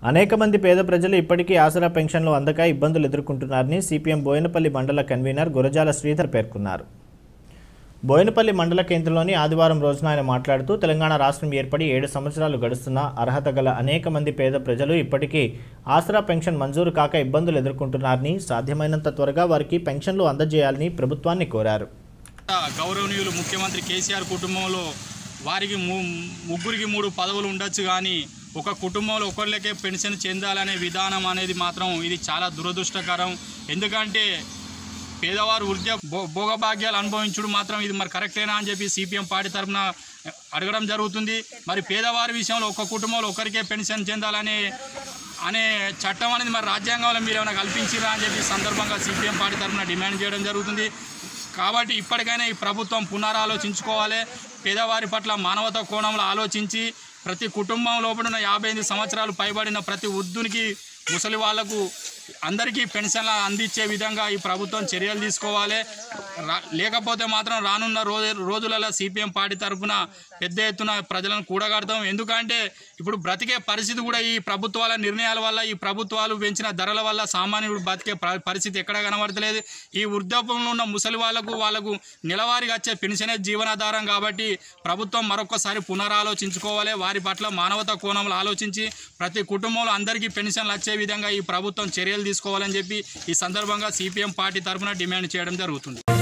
అనేక మంది పేద ప్రజలు ఇప్పటికీ ఆసరా పెన్షన్లు అందక ఇబ్బందులు ఎదుర్కొంటున్నారని సిపిఎం బోయినపల్లి మండల కన్వీనర్ గురజాల శ్రీధర్ పేర్కొన్నారు బోయినపల్లి మండల కేంద్రంలోని ఆదివారం రోజున ఆయన మాట్లాడుతూ తెలంగాణ రాష్ట్రం ఏర్పడి ఏడు సంవత్సరాలు గడుస్తున్నా అర్హత గల అనేక మంది పేద ప్రజలు ఇప్పటికీ ఆసరా పెన్షన్ మంజూరు కాక ఇబ్బందులు ఎదుర్కొంటున్నారని సాధ్యమైనంత త్వరగా వారికి పెన్షన్లు అందజేయాలని ప్రభుత్వాన్ని కోరారు గౌరవనీయులు ముఖ్యమంత్రి కేసీఆర్ కుటుంబంలో వారికి ము ముగ్గురికి మూడు పదవులు ఉండొచ్చు కానీ ఒక కుటుంబంలో ఒకరికే పెన్షన్ చెందాలనే విధానం అనేది మాత్రం ఇది చాలా దురదృష్టకరం ఎందుకంటే పేదవారు వృద్ధ భో- భోగభాగ్యాలు అనుభవించుడు మాత్రం ఇది మరి కరెక్టేనా అని చెప్పి సిపిఎం పార్టీ తరఫున అడగడం జరుగుతుంది మరి పేదవారి విషయంలో ఒక కుటుంబంలో ఒకరికే పెన్షన్ చెందాలనే అనే చట్టం అనేది మరి రాజ్యాంగంలో మీరు ఏమైనా కల్పించిరా అని చెప్పి ఈ సందర్భంగా సిపిఎం పార్టీ తరఫున డిమాండ్ చేయడం జరుగుతుంది కాబట్టి ఇప్పటికైనా ఈ ప్రభుత్వం పునరాలోచించుకోవాలి పేదవారి పట్ల మానవతా కోణంలో ఆలోచించి ప్రతి కుటుంబం లోపల ఉన్న యాభై ఎనిమిది సంవత్సరాలు పైబడిన ప్రతి వృద్ధునికి ముసలి వాళ్లకు అందరికీ పెన్షన్లు అందించే విధంగా ఈ ప్రభుత్వం చర్యలు తీసుకోవాలి రా- లేకపోతే మాత్రం రానున్న రోజు రోజులలో సిపిఎం పార్టీ తరఫున పెద్ద ఎత్తున ప్రజలను కూడగడతాం ఎందుకంటే ఇప్పుడు బ్రతికే పరిస్థితి కూడా ఈ ప్రభుత్వాల నిర్ణయాల వల్ల ఈ ప్రభుత్వాలు పెంచిన ధరల వల్ల సామాన్యుడు బతికే ప- పరిస్థితి ఎక్కడ కనబడతలేదు ఈ వృద్ధాపంలో ఉన్న ముసలి వాళ్లకు వాళ్ళకు నెలవారీగా వచ్చే పెన్షనే జీవనాధారం కాబట్టి ప్రభుత్వం మరొకసారి పునరాలోచించుకోవాలి వారి పట్ల మానవతా కోణంలో ఆలోచించి ప్రతి కుటుంబంలో అందరికీ పెన్షన్లు వచ్చే విధంగా ఈ ప్రభుత్వం చర్యలు తీసుకోవాలని చెప్పి ఈ సందర్భంగా సిపిఎం పార్టీ తరఫున డిమాండ్ చేయడం జరుగుతుంది